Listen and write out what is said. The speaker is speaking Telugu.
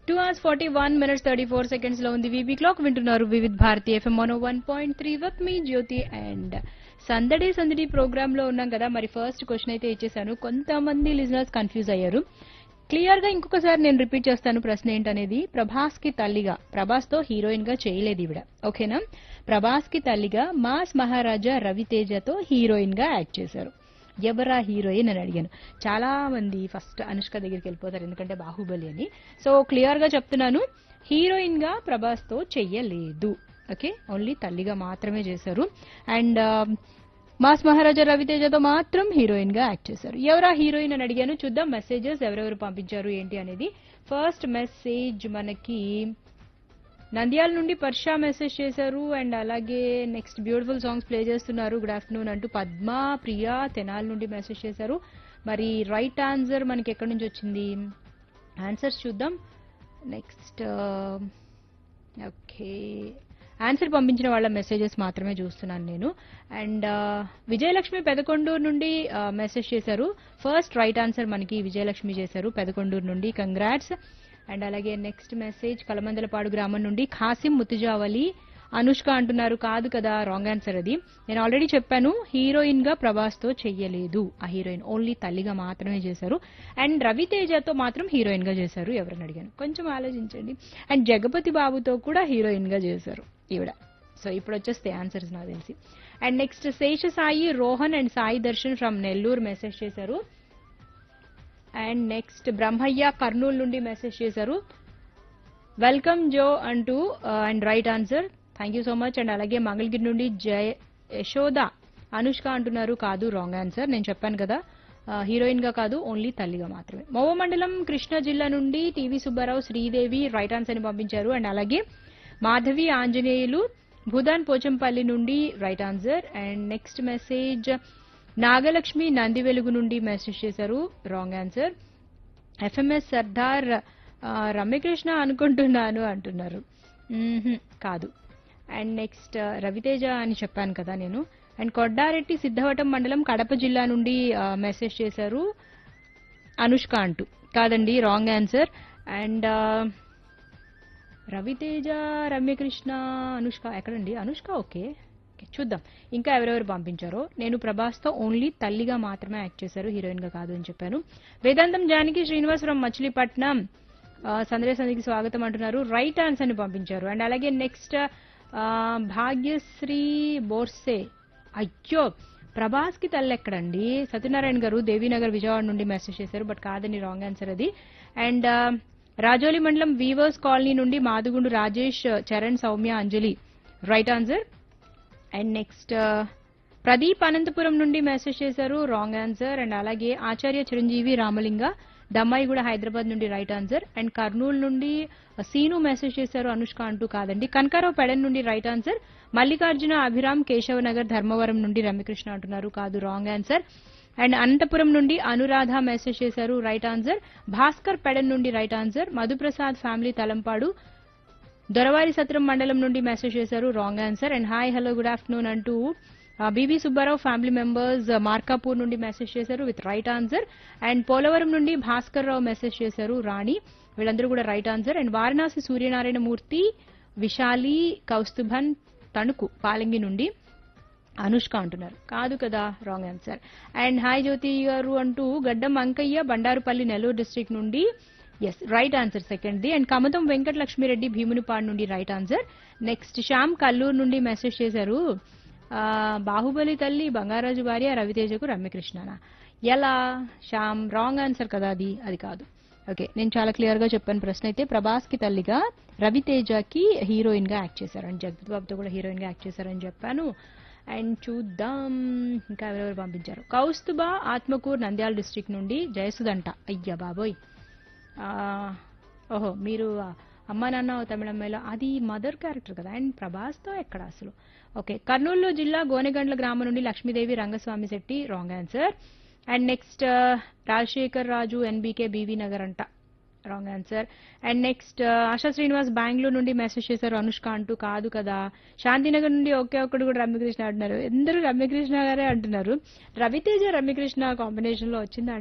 two hours forty one minutes thirty four seconds లో ఉంది వీబీ క్లాక్ వింటున్నారు Vividh Bharati FM one one point three with me Jyothi and సందడి సందడి ప్రోగ్రామ్ లో ఉన్నాం కదా మరి ఫస్ట్ క్వశ్చన్ అయితే ఇచ్చేసాను కొంతమంది లిజనర్స్ కన్ఫ్యూజ్ అయ్యారు క్లియర్ గా ఇంకొకసారి నేను రిపీట్ చేస్తాను ప్రశ్న ఏంటనేది ప్రభాస్ కి తల్లిగా ప్రభాస్ తో హీరోయిన్ గా చేయలేదు ఈవిడ ఓకేనా ప్రభాస్ కి తల్లిగా మాస్ మహారాజా రవితేజతో హీరోయిన్ గా యాక్ట్ చేశారు ఎవరా హీరోయిన్ అని అడిగాను చాలా మంది ఫస్ట్ అనుష్క దగ్గరికి వెళ్ళిపోతారు ఎందుకంటే బాహుబలి అని సో క్లియర్ గా చెప్తున్నాను హీరోయిన్ గా ప్రభాస్ తో చెయ్యలేదు ఓకే ఓన్లీ తల్లిగా మాత్రమే చేశారు అండ్ మాస్ మహారాజా రవితేజతో మాత్రం హీరోయిన్ గా యాక్ట్ చేశారు ఎవరా హీరోయిన్ అని అడిగాను చూద్దాం మెసేజెస్ ఎవరెవరు పంపించారు ఏంటి అనేది ఫస్ట్ మెసేజ్ మనకి నంద్యాల నుండి పర్షా మెసేజ్ చేశారు అండ్ అలాగే నెక్స్ట్ బ్యూటిఫుల్ సాంగ్స్ ప్లే చేస్తున్నారు గుడ్ ఆఫ్టర్నూన్ అంటూ పద్మ ప్రియా తెనాల నుండి మెసేజ్ చేశారు మరి రైట్ ఆన్సర్ మనకి ఎక్కడి నుంచి వచ్చింది ఆన్సర్స్ చూద్దాం నెక్స్ట్ ఓకే ఆన్సర్ పంపించిన వాళ్ళ మెసేజెస్ మాత్రమే చూస్తున్నాను నేను అండ్ విజయలక్ష్మి పెదకొండూరు నుండి మెసేజ్ చేశారు ఫస్ట్ రైట్ ఆన్సర్ మనకి విజయలక్ష్మి చేశారు పెదకొండూరు నుండి కంగ్రాట్స్ అండ్ అలాగే నెక్స్ట్ మెసేజ్ కలమందలపాడు గ్రామం నుండి ఖాసిం ముతుజావలి అనుష్క అంటున్నారు కాదు కదా రాంగ్ ఆన్సర్ అది నేను ఆల్రెడీ చెప్పాను హీరోయిన్ గా ప్రభాస్ తో చెయ్యలేదు ఆ హీరోయిన్ ఓన్లీ తల్లిగా మాత్రమే చేశారు అండ్ రవితేజతో మాత్రం హీరోయిన్ గా చేశారు ఎవరని అడిగాను కొంచెం ఆలోచించండి అండ్ జగపతి బాబుతో కూడా హీరోయిన్ గా చేశారు ఈవిడ సో ఇప్పుడు వచ్చేస్తే ఆన్సర్స్ నాకు తెలిసి and next Sesha Sai Rohan and Sai Darshan from Nellore message చేశారు అండ్ నెక్స్ట్ బ్రహ్మయ్య కర్నూలు నుండి మెసేజ్ చేశారు వెల్కమ్ జో అంటూ and right answer thank you so much and అలాగే మంగళగిరి నుండి జయ యశోద అనుష్క అంటున్నారు కాదు రాంగ్ ఆన్సర్ నేను చెప్పాను కదా హీరోయిన్ గా కాదు ఓన్లీ తల్లిగా మాత్రమే మోవ మండలం కృష్ణా జిల్లా నుండి TV Subbarao Sridevi right answer ని పంపించారు అండ్ అలాగే మాధవి ఆంజనేయులు భూదాన్ పోచంపల్లి నుండి right answer and next message Nagalakshmi Nandi Velugu నుండి మెసేజ్ చేశారు రాంగ్ ఆన్సర్ ఎఫ్ఎంఎస్ సర్దార్ ఆ, రమ్యకృష్ణ అనుకుంటున్నాను అంటున్నారు మ్మ్హ్మ్, కాదు అండ్ నెక్స్ట్ రవితేజ అని చెప్పాను కదా నేను అండ్ కొడ్డారెడ్డి సిద్ధవటం మండలం కడప జిల్లా నుండి మెసేజ్ చేశారు అనుష్క అంటూ కాదండి wrong answer and Ravi Teja Ramya Krishna Anushka ఎక్కడండి అనుష్క ఓకే ఓకే, చూద్దాం ఇంకా ఎవరెవరు పంపించారో నేను ప్రభాస్తో ఓన్లీ తల్లిగా మాత్రమే యాక్ట్ చేశారు హీరోయిన్ గా కాదు అని చెప్పాను వేదాంతం జానకి శ్రీనివాసరావు మచిలీపట్నం ఆ, సందడి సందికి స్వాగతం అంటున్నారు రైట్ ఆన్సర్ ని పంపించారు అండ్ అలాగే నెక్స్ట్ భాగ్యశ్రీ బోర్సే అయ్యో ప్రభాస్ కి తల్లి ఎక్కడండి సత్యనారాయణ గారు దేవీనగర్ విజయవాడ నుండి మెసేజ్ చేశారు బట్ కాదని రాంగ్ ఆన్సర్ అది అండ్ రాజోలి మండలం వీవర్స్ కాలనీ నుండి Madugundu Rajesh Charan Soumya Anjali right answer and next Pradeep Anantapur నుండి మెసేజ్ చేశారు రాంగ్ ఆన్సర్ అండ్ అలాగే ఆచార్య చిరంజీవి రామలింగ దమ్మాయి కూడా హైదరాబాద్ నుండి రైట్ ఆన్సర్ అండ్ కర్నూలు నుండి సీను మెసేజ్ చేశారు అనుష్క అంటూ కాదండి కనకారావు పెడన్ నుండి రైట్ ఆన్సర్ మల్లికార్జున అభిరామ్ కేశవ నగర్ ధర్మవరం నుండి రమ్యకృష్ణ అంటున్నారు కాదు రాంగ్ ఆన్సర్ అండ్ అనంతపురం నుండి అనురాధ మెసేజ్ చేశారు రైట్ ఆన్సర్ భాస్కర్ పెడన్ నుండి right answer Madhu Prasad family Talampadu Doravari Satram మండలం నుండి మెసేజ్ చేశారు wrong answer and hi hello good afternoon అంటూ BB Subbarao family members Markapur నుండి మెసేజ్ చేశారు with right answer and Polavaram నుండి భాస్కర్ రావు మెసేజ్ చేశారు రాణి వీళ్ళందరూ కూడా right answer and Varanasi Suryanarayana Murthy Visali Kaustubhan Tanuku Palangi నుండి అనుష్క అంటున్నారు కాదు కదా wrong answer and hi Jyothi గారు అంటూ గడ్డం అంకయ్య బండారుపల్లి నెల్లూరు డిస్ట్రిక్ట్ నుండి yes right answer second the and Kamatham Venkata Lakshmi Reddy Bheemunipadu నుండి right answer next Shyam Kallur నుండి మెసేజ్ చేశారు ఆ, బాహుబలి తల్లి బంగారాజు భార్య రవితేజకు రమ్యకృష్ణనా ఎలా శ్యామ్ రాంగ్ ఆన్సర్ కదా అది అది కాదు ఓకే నేను చాలా క్లియర్ గా చెప్పాను ప్రశ్న అయితే ప్రభాస్ కి తల్లిగా రవితేజకి హీరోయిన్ గా యాక్ట్ చేశారు అండ్ జగపతి బాబుతో కూడా హీరోయిన్ గా యాక్ట్ చేశారని చెప్పాను అండ్ చూద్దాం ఇంకా ఎవరెవరు పంపించారు కౌస్తుబా ఆత్మకూర్ నంద్యాల డిస్ట్రిక్ట్ నుండి జయసుదంట అయ్యా బాబోయ్ ఆ, ఓహో మీరు అమ్మా నాన్న ఓ తమిళమ్మాయిలో అది మదర్ క్యారెక్టర్ కదా అండ్ ప్రభాస్తో ఎక్కడ అసలు ఓకే కర్నూలు జిల్లా గోనెగండ్ల గ్రామం నుండి Lakshmidevi Rangaswamy Shetty wrong answer and next Rajasekhar Raju NBK BV Nagar అంట wrong answer and next Asha Srinivas Bengaluru నుండి మెసేజ్ చేశారు అనుష్క అంటూ కాదు కదా శాంతినగర్ నుండి ఒకే ఒక్కడు కూడా రమ్యకృష్ణ అంటున్నారు అందరూ రమ్యకృష్ణ గారే అంటున్నారు రవితేజ రమ్యకృష్ణ కాంబినేషన్ లో వచ్చింది